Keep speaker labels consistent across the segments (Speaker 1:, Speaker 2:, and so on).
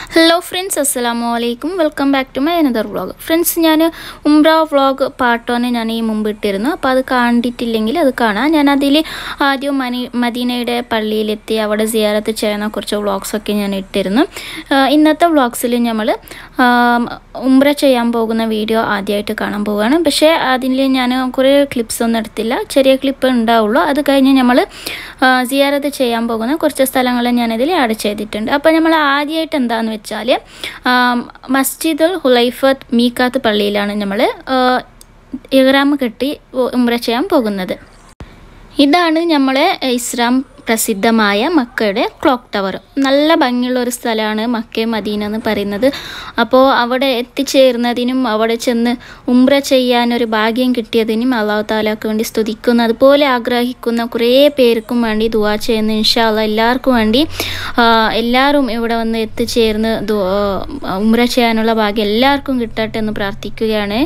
Speaker 1: hello friends അസ്സലാമു അലൈക്കും welcome back to my another vlog friends ഞാൻ ഉംറ വ്ളോഗ് പാർട്ടോനെ ഞാൻ ഈ മുമ്പ് ഇട്ടിരുന്നു അപ്പോൾ അത് കണ്ടിട്ടില്ലെങ്കിൽ അത് കാണാം ഞാൻ അതിൽ ആദ്യം മനി മദീനയുടെ പള്ളിയിലെത്തി അവിടെ സിയാറത്ത് ചെയ്യുന്ന കുറച്ച് വ്ളോഗ്സൊക്കെ ഞാൻ ഇട്ടിരുന്നു ആ, ഇന്നത്തെ വ്ളോഗ്സിൽ നമ്മൾ ഉംറ ചെയ്യാൻ പോകുന്ന വീഡിയോ ആദ്യമായിട്ട് കാണാൻ പോവുകയാണ് പക്ഷേ അതിൽ ഞാൻ കുറേ ക്ലിപ്സ് ഒന്നും എടുത്തില്ല ചെറിയ ക്ലിപ്പ് ഉണ്ടാവുള്ളൂ അത് കഴിഞ്ഞ് നമ്മൾ സിയാറത്ത് ചെയ്യാൻ പോകുന്ന കുറച്ച് സ്ഥലങ്ങൾ ഞാനിതിൽ ആഡ് ചെയ്തിട്ടുണ്ട് അപ്പോൾ നമ്മൾ ആദ്യമായിട്ട് എന്താണെന്ന് വെച്ചാൽ മസ്ജിദുൽ ഹുലൈഫത്ത് മീക്കാത്ത് പള്ളിയിലാണ് നമ്മൾ ഇഹ്റാം കെട്ടി ഉംറ ചെയ്യാൻ പോകുന്നത് ഇതാണ് നമ്മളെ ഇസ്ലാം പ്രസിദ്ധമായ മക്കയുടെ ക്ലോക്ക് ടവർ നല്ല ഭംഗിയുള്ള ഒരു സ്ഥലമാണ് മക്ക മദീന എന്ന് പറയുന്നത് അപ്പോൾ അവിടെ എത്തിച്ചേരുന്നതിനും അവിടെ ചെന്ന് ഉംറ ചെയ്യാൻ ഒരു ഭാഗ്യം കിട്ടിയതിനും അള്ളാഹു താലാക്ക് വേണ്ടി സ്തുതിക്കുന്ന അതുപോലെ ആഗ്രഹിക്കുന്ന കുറേ പേർക്കും വേണ്ടി ദുവാ ചെയ്യുന്ന ഇൻഷാല്ല എല്ലാവർക്കും വേണ്ടി ആ, എല്ലാവരും ഇവിടെ വന്ന് എത്തിച്ചേർന്ന് ദു- ആ, ഉംറ ചെയ്യാനുള്ള ഭാഗ്യം എല്ലാവർക്കും കിട്ടട്ടെ എന്ന് പ്രാർത്ഥിക്കുകയാണ്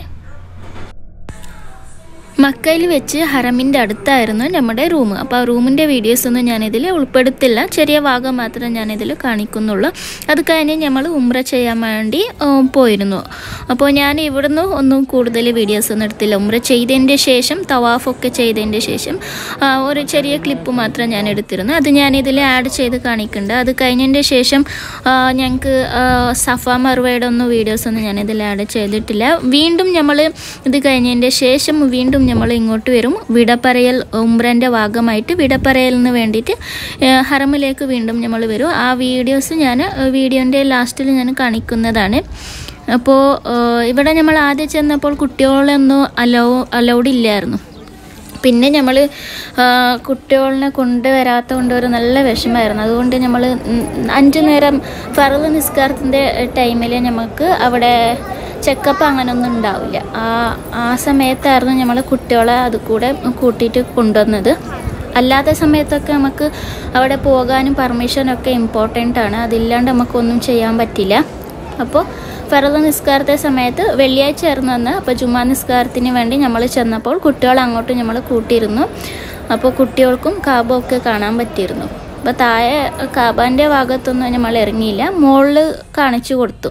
Speaker 1: മക്കയിൽ വെച്ച് ഹറമിൻ്റെ അടുത്തായിരുന്നു നമ്മുടെ റൂം അപ്പോൾ ആ റൂമിൻ്റെ വീഡിയോസ് ഒന്നും ഞാനിതിൽ ഉൾപ്പെടുത്തില്ല ചെറിയ ഭാഗം മാത്രമേ ഞാനിതിൽ കാണിക്കുന്നുള്ളൂ അത് കഴിഞ്ഞ് നമ്മൾ ഉംറ ചെയ്യാൻ വേണ്ടി ഉം, പോയിരുന്നു അപ്പോൾ ഞാൻ ഇവിടുന്ന് ഒന്നും കൂടുതൽ വീഡിയോസ് ഒന്നും എടുത്തില്ല ഉംറ ചെയ്തതിൻ്റെ ശേഷം തവാഫൊക്കെ ചെയ്തതിൻ്റെ ശേഷം ആ, ഒരു ചെറിയ ക്ലിപ്പ് മാത്രം ഞാൻ എടുത്തിരുന്നു അത് ഞാനിതിൽ ആഡ് ചെയ്ത് കാണിക്കുന്നുണ്ട് അത് കഴിഞ്ഞതിൻ്റെ ശേഷം ഞങ്ങൾക്ക് സഫ മറുവയുടെ ഒന്നും വീഡിയോസ് ഒന്നും ഞാനിതിൽ ആഡ് ചെയ്തിട്ടില്ല വീണ്ടും നമ്മൾ ഇത് കഴിഞ്ഞതിൻ്റെ ശേഷം വീണ്ടും നമ്മൾ ഇങ്ങോട്ട് വരും വിട പറയൽ ഉംറൻ്റെ ഭാഗമായിട്ട് വിട പറയലിന് വേണ്ടിയിട്ട് ഏഹ്, ഹറമിലേക്ക് വീണ്ടും നമ്മൾ വരും ആ വീഡിയോസ് ഞാൻ വീഡിയോൻ്റെ ലാസ്റ്റിൽ ഞാൻ കാണിക്കുന്നതാണ് അപ്പോൾ ഏഹ്, ഇവിടെ നമ്മൾ ആദ്യം ചെന്നപ്പോൾ കുട്ടികളൊന്നും അലോ അലൗഡ് ഇല്ലായിരുന്നു പിന്നെ നമ്മൾ കുട്ടികളെ കൊണ്ടുവരാത്ത കൊണ്ട് ഒരു നല്ല വിഷമമായിരുന്നു അതുകൊണ്ട് നമ്മൾ അഞ്ചു നേരം ഫറവ് നിസ്കാരത്തിൻ്റെ ടൈമിൽ നമുക്ക് അവിടെ ചെക്കപ്പ് അങ്ങനെയൊന്നും ഉണ്ടാവില്ല ആ ആ സമയത്തായിരുന്നു നമ്മൾ കുട്ടികളെ അത് കൂടെ കൂട്ടിയിട്ട് കൊണ്ടുവന്നത് അല്ലാത്ത സമയത്തൊക്കെ നമുക്ക് അവിടെ പോകാനും പെർമിഷനൊക്കെ ഇമ്പോർട്ടൻ്റ് ആണ് അതില്ലാണ്ട് നമുക്കൊന്നും ചെയ്യാൻ പറ്റില്ല അപ്പോൾ ഫറദ് നിസ്കാരത്തെ സമയത്ത് വെള്ളിയാഴ്ച ആയിരുന്നു അന്ന് അപ്പോൾ ജുമാ നിസ്കാരത്തിന് വേണ്ടി നമ്മൾ ചെന്നപ്പോൾ കുട്ടികൾ അങ്ങോട്ട് നമ്മൾ കൂട്ടിയിരുന്നു അപ്പോൾ കുട്ടികൾക്കും കാബ ഒക്കെ കാണാൻ പറ്റിയിരുന്നു അപ്പോൾ താഴെ കാബാൻ്റെ ഭാഗത്തൊന്നും നമ്മൾ ഇറങ്ങിയില്ല മുകളിൽ കാണിച്ചു കൊടുത്തു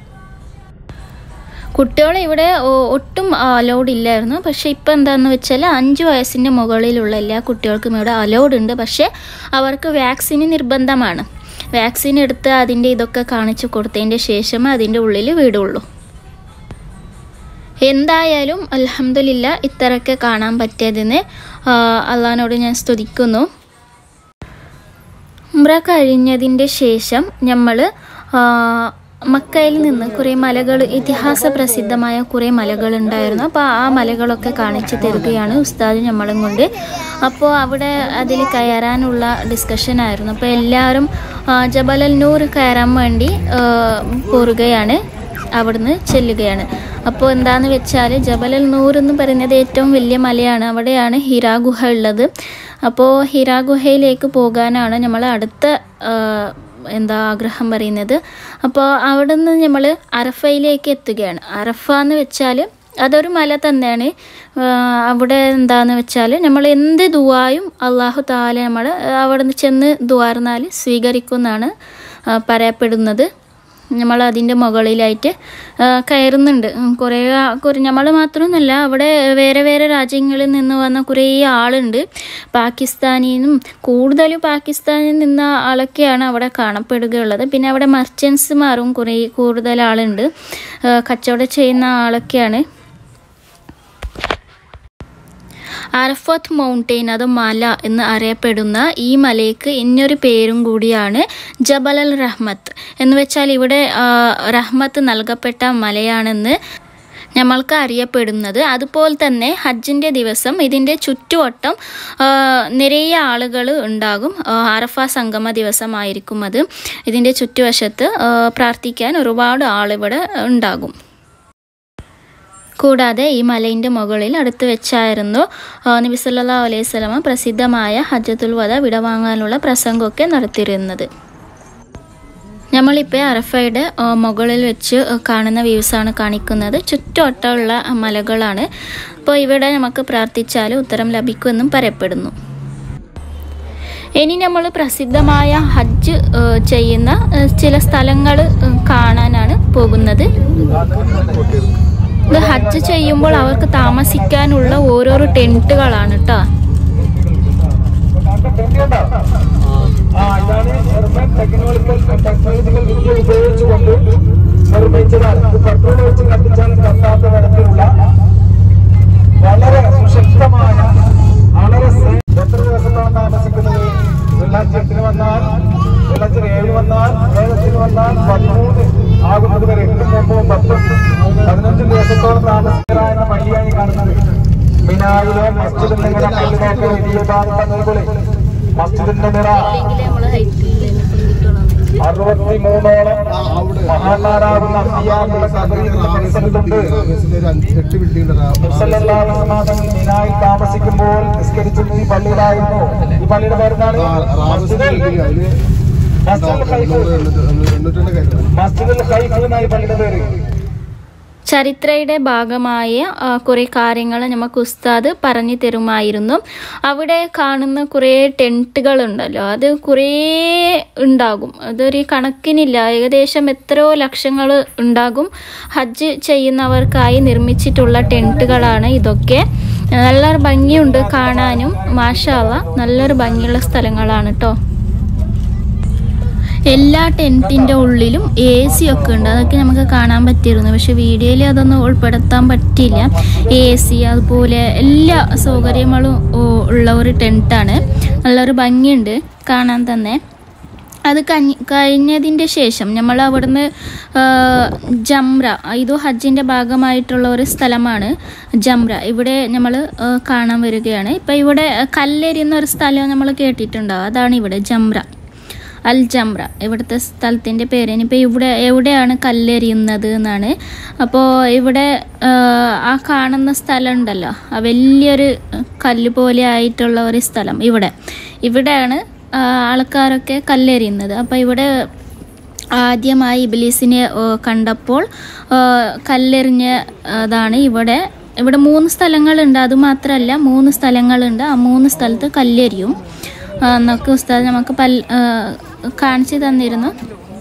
Speaker 1: കുട്ടികളെ ഇവിടെ ഒ- ഒട്ടും അലൗഡ് ഇല്ലായിരുന്നു പക്ഷേ ഇപ്പം എന്താണെന്ന് വെച്ചാൽ അഞ്ച് വയസ്സിൻ്റെ മുകളിലുള്ള എല്ലാ കുട്ടികൾക്കും ഇവിടെ അലൗഡ് ഉണ്ട് പക്ഷേ അവർക്ക് വാക്സിന് നിർബന്ധമാണ് വാക്സിൻ എടുത്ത് അതിൻ്റെ ഇതൊക്കെ കാണിച്ചു കൊടുത്തതിൻ്റെ ശേഷമേ അതിൻ്റെ ഉള്ളിൽ വീടുള്ളൂ എന്തായാലും അലഹമില്ല ഇത്രയൊക്കെ കാണാൻ പറ്റിയതിന് ആ, അള്ളഹാനോട് ഞാൻ സ്തുതിക്കുന്നു ഉംറ കഴിഞ്ഞതിൻ്റെ ശേഷം നമ്മൾ മക്കയിൽ നിന്ന് കുറേ മലകൾ ഇതിഹാസ പ്രസിദ്ധമായ കുറേ മലകൾ ഉണ്ടായിരുന്നു അപ്പോൾ ആ മലകളൊക്കെ കാണിച്ചു തരികയാണ് ഉസ്താദ് നമ്മളും കൊണ്ട് അപ്പോൾ അവിടെ അതിൽ കയറാനുള്ള ഡിസ്കഷൻ ആയിരുന്നു അപ്പോൾ എല്ലാവരും ആ, ജബലൽ നൂർ കയറാൻ വേണ്ടി ആ, പോരുകയാണ് അവിടുന്ന് ചെല്ലുകയാണ് അപ്പോൾ എന്താന്ന് വെച്ചാൽ ജബലൽ നൂർ എന്ന് പറയുന്നത് ഏറ്റവും വലിയ മലയാണ് അവിടെയാണ് ഹിരാ ഗുഹ ഉള്ളത് അപ്പോൾ ഹിരാ ഗുഹയിലേക്ക് പോകാനാണ് നമ്മൾ അടുത്ത ആ, എന്താ ആഗ്രഹം പറയുന്നത് അപ്പോൾ അവിടെ നിന്ന് നമ്മൾ അറഫയിലേക്ക് എത്തുകയാണ് അറഫ എന്ന് വെച്ചാൽ അതൊരു മല തന്നെയാണ് ആ, അവിടെ എന്താന്ന് വെച്ചാൽ നമ്മൾ എന്ത് ദുവായും അള്ളാഹു താല നമ്മൾ അവിടെ നിന്ന് ചെന്ന് ദുവാർന്നാൽ സ്വീകരിക്കുമെന്നാണ് ആ, പറയപ്പെടുന്നത് നമ്മൾ അതിൻ്റെ മുകളിലായിട്ട് ആ, കയറുന്നുണ്ട് ഉം, കുറേ ആ- കുറേ നമ്മൾ മാത്രമൊന്നുമല്ല അവിടെ വേറെ വേറെ രാജ്യങ്ങളിൽ നിന്ന് വന്ന കുറേ ആളുണ്ട് പാകിസ്ഥാനിൽ നിന്നും കൂടുതലും പാകിസ്ഥാനിൽ നിന്ന ആളൊക്കെയാണ് അവിടെ കാണപ്പെടുകയുള്ളത് പിന്നെ അവിടെ മർച്ചൻസുമാരും കുറേ കൂടുതൽ ആളുണ്ട് ആ, കച്ചവടം ചെയ്യുന്ന ആളൊക്കെയാണ് അറഫത്ത് മൗണ്ടെയിൻ അത് മല എന്ന് അറിയപ്പെടുന്ന ഈ മലയ്ക്ക് ഇന്നൊരു പേരും കൂടിയാണ് ജബൽ അൽ റഹ്മത്ത് എന്ന് വെച്ചാൽ ഇവിടെ ആ, റഹ്മത്ത് നൽകപ്പെട്ട മലയാണെന്ന് നമ്മൾക്ക് അറിയപ്പെടുന്നത് അതുപോലെ തന്നെ ഹജ്ജിൻ്റെ ദിവസം ഇതിൻ്റെ ചുറ്റുവട്ടം ആ, നിറയെ ആളുകൾ ഉണ്ടാകും ആ, അറഫ സംഗമ ദിവസമായിരിക്കും അത് ഇതിൻ്റെ ചുറ്റുവശത്ത് ആ, പ്രാർത്ഥിക്കാൻ ഒരുപാട് ആളിവിടെ ഉണ്ടാകും കൂടാതെ ഈ മലയിൻ്റെ മുകളിൽ അടുത്ത് വെച്ചായിരുന്നു ആ, നബി സല്ലല്ലാഹു അലൈഹി സ്വലമ പ്രസിദ്ധമായ ഹജ്ജത്തുൽ വദ വിടവാങ്ങാനുള്ള പ്രസംഗമൊക്കെ നടത്തിയിരുന്നത് നമ്മളിപ്പോൾ അറഫയുടെ ആ, മുകളിൽ വെച്ച് കാണുന്ന വ്യൂസാണ് കാണിക്കുന്നത് ചുറ്റുവട്ടമുള്ള മലകളാണ് അപ്പോൾ ഇവിടെ നമുക്ക് പ്രാർത്ഥിച്ചാൽ ഉത്തരം ലഭിക്കുമെന്നും പറയപ്പെടുന്നു ഇനി നമ്മൾ പ്രസിദ്ധമായ ഹജ്ജ് ഏഹ്, ചെയ്യുന്ന ഏഹ്, ചില സ്ഥലങ്ങൾ കാണാനാണ് പോകുന്നത് ഇത് ഹജ്ജ് ചെയ്യുമ്പോൾ അവർക്ക് താമസിക്കാനുള്ള ഓരോരോ ടെൻറ്റുകളാണ് കേട്ടോ
Speaker 2: ആ ഇതാണ് ജർമ്മൻ ടെക്നോളജിക്കൽ ടെക്നോളജിക്കൽ വിദ്യ ഉപയോഗിച്ചുകൊണ്ട് നിർമ്മിച്ചതാണ് ഇത് പെട്രോൾ ഒഴിച്ച് കത്തിച്ചാൽ കത്താത്ത തരത്തിലുള്ള വളരെ സുശക്തമായ വളരെ സേ- എത്ര ദിവസത്തോളം താമസിക്കുന്നത് വെള്ളാച്ചത്തിന് വന്നാൽ വെള്ളത്തിൽ ഏഴ് വന്നാൽ ഏഴത്തിന് വന്നാൽ പതിമൂന്ന് ആകുന്നത് വരെ എട്ടും ഒമ്പതും പത്തും പതിനഞ്ച് ദിവസത്തോളം താമസിക്കലായ പള്ളിയായി കാണുന്നത് മിനായിലെ മസ്ജിദിന്റെ നിറ കല്ലുകൾക്ക് വലിയ ഭാഗത്തെ മസ്ജിദിന്റെ നിറ അറുപത്തി മൂന്നോളം മഹാന്മാരാകുന്ന അമ്പിയാക്കളുടെ കബറിന്റെ പരിസരത്തുണ്ട്
Speaker 3: എട്ട് ബിൽഡിംഗ്
Speaker 2: മുസല്ലാഹുമാതങ്ങൾ മിനായിൽ താമസിക്കുമ്പോൾ നിസ്കരിച്ചത് ഈ പള്ളിയിലായിരുന്നു ഈ പള്ളിയുടെ പേരെന്താണ് മസ്ജിദുൽ
Speaker 3: അതില്
Speaker 2: മസ്ജിദുൽ ഖൈഫ്
Speaker 3: എണ്ണൂറ്റിന്റെ കാര്യം
Speaker 2: മസ്ജിദുൽ ഖൈഫ് എന്നായി പള്ളിയുടെ പേര്
Speaker 1: ചരിത്രയുടെ ഭാഗമായ ആ, കുറേ കാര്യങ്ങൾ നമുക്ക് ഉസ്താദ് പറഞ്ഞു തരുമായിരുന്നു അവിടെ കാണുന്ന കുറേ ടെൻറ്റുകളുണ്ടല്ലോ അത് കുറേ ഉണ്ടാകും അതൊരു കണക്കിനില്ല ഏകദേശം എത്രയോ ലക്ഷങ്ങൾ ഉണ്ടാകും ഹജ്ജ് ചെയ്യുന്നവർക്കായി നിർമ്മിച്ചിട്ടുള്ള ടെൻറ്റുകളാണ് ഇതൊക്കെ നല്ലൊരു ഭംഗിയുണ്ട് കാണാനും മാഷാവ നല്ലൊരു ഭംഗിയുള്ള സ്ഥലങ്ങളാണ് കേട്ടോ എല്ലാ ടെൻറ്റിൻ്റെ ഉള്ളിലും എ സി ഒക്കെ ഉണ്ട് അതൊക്കെ നമുക്ക് കാണാൻ പറ്റിയിരുന്നു പക്ഷെ വീഡിയോയിൽ അതൊന്നും ഉൾപ്പെടുത്താൻ പറ്റില്ല എ സി അതുപോലെ എല്ലാ സൗകര്യങ്ങളും ഓ, ഉള്ള ഒരു ടെൻറ്റാണ് നല്ലൊരു ഭംഗിയുണ്ട് കാണാൻ തന്നെ അത് കഞ്ഞി കഴിഞ്ഞതിൻ്റെ ശേഷം നമ്മൾ അവിടുന്ന് ആ, ജംറ ഇത് ഹജ്ജിൻ്റെ ഭാഗമായിട്ടുള്ള ഒരു സ്ഥലമാണ് ജംറ ഇവിടെ നമ്മൾ കാണാൻ വരികയാണ് ഇപ്പം ഇവിടെ കല്ലെരിയുന്ന ഒരു സ്ഥലം നമ്മൾ കേട്ടിട്ടുണ്ടാവും അതാണ് ഇവിടെ ജംറ അൽ ജംറ ഇവിടുത്തെ സ്ഥലത്തിൻ്റെ പേര് ഇനിയിപ്പോൾ ഇവിടെ എവിടെയാണ് കല്ലെറിയുന്നത് എന്നാണ് അപ്പോൾ ഇവിടെ ആ, ആ കാണുന്ന സ്ഥലം ഉണ്ടല്ലോ ആ വലിയൊരു കല്ല് പോലെ ആയിട്ടുള്ള ഒരു സ്ഥലം ഇവിടെ ഇവിടെയാണ് ആ, ആൾക്കാരൊക്കെ കല്ലെറിയുന്നത് അപ്പോൾ ഇവിടെ ആദ്യമായി ഇബിലീസിനെ ആ, കണ്ടപ്പോൾ ആ, കല്ലെറിഞ്ഞ അതാണ് ഇവിടെ ഇവിടെ മൂന്ന് സ്ഥലങ്ങളുണ്ട് അതുമാത്രമല്ല മൂന്ന് സ്ഥലങ്ങളുണ്ട് ആ മൂന്ന് സ്ഥലത്ത് കല്ലെറിയും ആ, എന്നൊക്കെ ഉസ്താദ് നമുക്ക് പൽ ആ, കാണിച്ചു തന്നിരുന്നു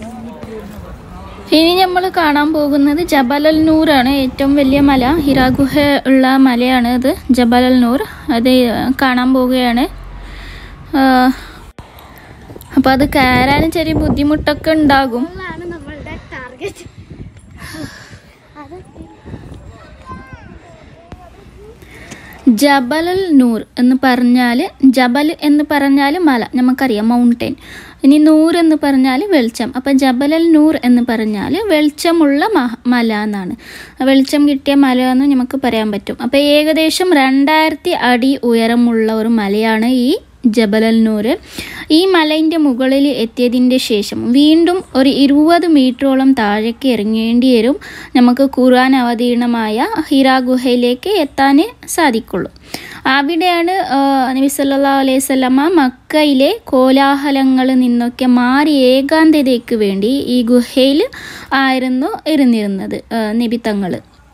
Speaker 1: ഇനി നമ്മൾ കാണാൻ പോകുന്നത് ജബലൽ നൂറാണ് ഏറ്റവും വലിയ മല ഹിരാഗുഹ ഉള്ള മലയാണ് ഇത് ജബലൽ നൂർ അത് കാണാൻ പോവുകയാണ് അപ്പോൾ അത് കയറാനും ചെറിയ ബുദ്ധിമുട്ടൊക്കെ ഉണ്ടാകും
Speaker 4: ആണ് നമ്മളുടെ ടാർഗറ്റ്
Speaker 1: ജബലൽ നൂർ എന്ന് പറഞ്ഞാൽ ജബൽ എന്ന് പറഞ്ഞാൽ മല നമുക്കറിയാം മൗണ്ടൻ ഇനി നൂർ എന്ന് പറഞ്ഞാൽ വെളിച്ചം അപ്പം ജബലൽ നൂർ എന്ന് പറഞ്ഞാൽ വെളിച്ചമുള്ള മഹ- മല എന്നാണ് വെളിച്ചം കിട്ടിയ മല എന്ന് നമുക്ക് പറയാൻ പറ്റും അപ്പം ഏകദേശം രണ്ടായിരത്തി അടി ഉയരമുള്ള ഒരു മലയാണ് ഈ ജബലൽ നൂറ് ഈ മലയിൻ്റെ മുകളിൽ എത്തിയതിൻ്റെ ശേഷം വീണ്ടും ഒരു ഇരുപത് മീറ്ററോളം താഴേക്ക് ഇറങ്ങേണ്ടി വരും നമുക്ക് ഖുർആൻ അവതീർണമായ ഹിരാ ഗുഹയിലേക്ക് എത്താൻ സാധിക്കുള്ളൂ അവിടെയാണ് ആ, നബി സല്ലാ അലൈഹി സ്വലമ മക്കയിലെ കോലാഹലങ്ങളിൽ നിന്നൊക്കെ മാറി ഏകാന്തതയ്ക്ക് വേണ്ടി ഈ ഗുഹയിൽ ആയിരുന്നു ഇരുന്നിരുന്നത് ആ, നബി തങ്ങൾ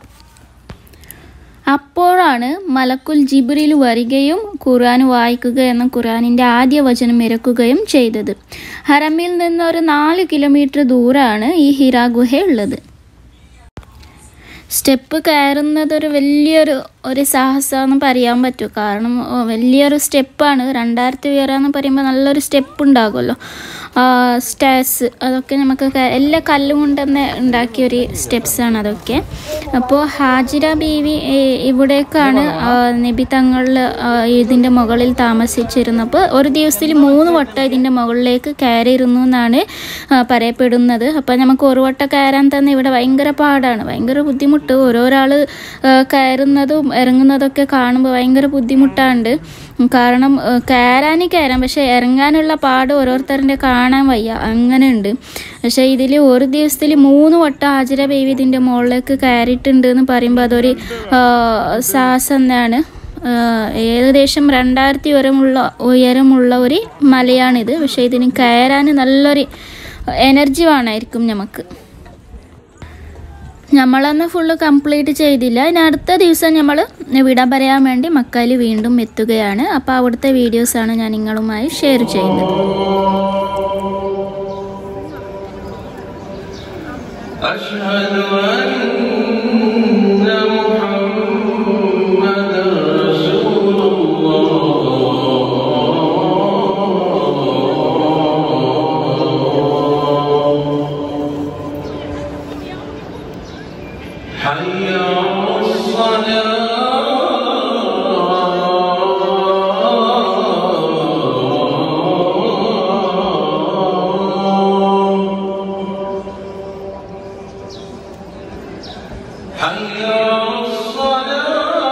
Speaker 1: അപ്പോഴാണ് മലക്കുൽ ജിബ്രിൽ വരികയും ഖുർആൻ വായിക്കുക എന്ന ഖുർആനിൻ്റെ ആദ്യ വചനം ഇറക്കുകയും ചെയ്തത് ഹറമിൽ നിന്ന് ഒരു നാല് കിലോമീറ്റർ ദൂരമാണ് ഈ ഹിരാ ഗുഹ ഉള്ളത് സ്റ്റെപ്പ് കയറുന്നത് ഒരു വലിയൊരു ഒരു സാഹസമെന്ന് പറയാൻ പറ്റും കാരണം ഓ, വലിയൊരു സ്റ്റെപ്പാണ് രണ്ടായിരത്തി ഉയരാന്ന് പറയുമ്പോൾ നല്ലൊരു സ്റ്റെപ്പ് ഉണ്ടാകുമല്ലോ സ്റ്റേഴ്സ് അതൊക്കെ നമുക്ക് ക- എല്ലാ കല്ലും കൊണ്ട് തന്നെ ഉണ്ടാക്കിയ ഒരു സ്റ്റെപ്സാണ് അതൊക്കെ അപ്പോൾ ഹാജിര ബീവി ഏ, ഇവിടേക്കാണ് ആ, നബി തങ്ങളിൽ ഇതിൻ്റെ മുകളിൽ താമസിച്ചിരുന്നപ്പോൾ ഒരു ദിവസത്തിൽ മൂന്ന് വട്ടം ഇതിൻ്റെ മുകളിലേക്ക് കയറിയിരുന്നു എന്നാണ് ആ, പറയപ്പെടുന്നത് അപ്പോൾ നമുക്ക് ഒരു വട്ടം കയറാൻ തന്നെ ഇവിടെ ഭയങ്കര പാടാണ് ഭയങ്കര ബുദ്ധിമുട്ട് ഓരോരാൾ കയറുന്നതും ഇറങ്ങുന്നതൊക്കെ കാണുമ്പോൾ ഭയങ്കര ബുദ്ധിമുട്ടാണ്ട് കാരണം കയറാൻ കയറാം പക്ഷെ ഇറങ്ങാനുള്ള പാട് ഓരോരുത്തരുടെ കാണാൻ വയ്യ അങ്ങനെയുണ്ട് പക്ഷെ ഇതിൽ ഒരു ദിവസത്തിൽ മൂന്ന് വട്ടം ഹാജിര ബേബി ഇതിൻ്റെ മുകളിലേക്ക് കയറിയിട്ടുണ്ട് എന്ന് പറയുമ്പോൾ അതൊരു ആ, സാഹസം തന്നെയാണ് ആ, ഏകദേശം രണ്ടായിരത്തി ഉയരമുള്ള ഉയരമുള്ള ഒരു മലയാണിത് പക്ഷേ ഇതിന് കയറാൻ നല്ലൊരു എനർജി വേണമായിരിക്കും നമുക്ക് നമ്മളന്ന് ഫുള്ള് കംപ്ലീറ്റ് ചെയ്തില്ല ഇനി അടുത്ത ദിവസം നമ്മൾ വിട പറയാൻ വേണ്ടി മക്കയിൽ വീണ്ടും എത്തുകയാണ് അപ്പോൾ അവിടുത്തെ വീഡിയോസാണ് ഞാൻ നിങ്ങളുമായി ഷെയർ ചെയ്യുന്നത്
Speaker 5: أشهد أن محمدا رسول الله حي على الصلاة حي على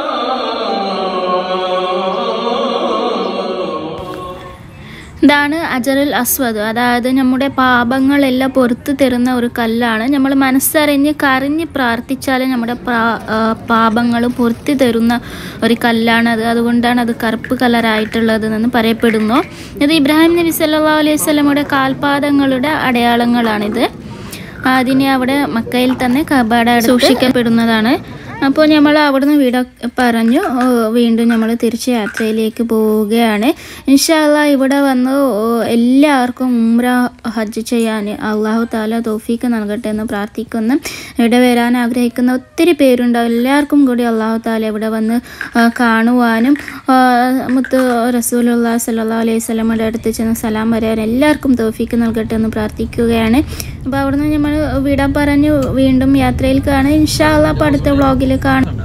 Speaker 1: ഇതാണ് അജറുൽ അസ്വദ് അതായത് നമ്മുടെ പാപങ്ങളെല്ലാം പുറത്തു തരുന്ന ഒരു കല്ലാണ് നമ്മൾ മനസ്സറിഞ്ഞ് കരഞ്ഞ് പ്രാർത്ഥിച്ചാൽ നമ്മുടെ പാപങ്ങൾ പുറത്തു തരുന്ന ഒരു കല്ലാണ് അത് അതുകൊണ്ടാണ് അത് കറുപ്പ് കളറായിട്ടുള്ളത് എന്ന് പറയപ്പെടുന്നു ഇത് ഇബ്രാഹിം നബി സല്ലാ അലൈഹി സ്വലമയുടെ കാൽപാദങ്ങളുടെ അടയാളങ്ങളാണിത് അതിനെ അവിടെ മക്കയിൽ തന്നെ കബാട സൂക്ഷിക്കപ്പെടുന്നതാണ് അപ്പോൾ നമ്മൾ അവിടുന്ന് വീട പറഞ്ഞു ഓ, വീണ്ടും നമ്മൾ തിരിച്ച് യാത്രയിലേക്ക് പോവുകയാണ് ഇൻഷാല്ല ഇവിടെ വന്ന് ഓ, എല്ലാവർക്കും ഉംറ ഹജ്ജ് ചെയ്യാൻ അള്ളാഹു താല തോഫീക്ക് നൽകട്ടെ എന്ന് പ്രാർത്ഥിക്കുന്നു ഇവിടെ വരാൻ ആഗ്രഹിക്കുന്ന ഒത്തിരി പേരുണ്ടാവും എല്ലാവർക്കും കൂടി അള്ളാഹു താല ഇവിടെ വന്ന് ആ, കാണുവാനും ആ, മുത്ത് റസൂലുള്ള സല്ലാ അലൈഹി സ്വലമയുടെ അടുത്ത് ചെന്ന് സലാം പറയാൻ എല്ലാവർക്കും തോഫീക്ക് നൽകട്ടെ എന്ന് പ്രാർത്ഥിക്കുകയാണ് അപ്പോൾ അവിടുന്ന് നമ്മൾ വിടാൻ പറഞ്ഞു വീണ്ടും യാത്രയിൽ കാണാം ഇൻഷാല്ല അപ്പോൾ അടുത്ത വ്ളോഗിൽ കാണാം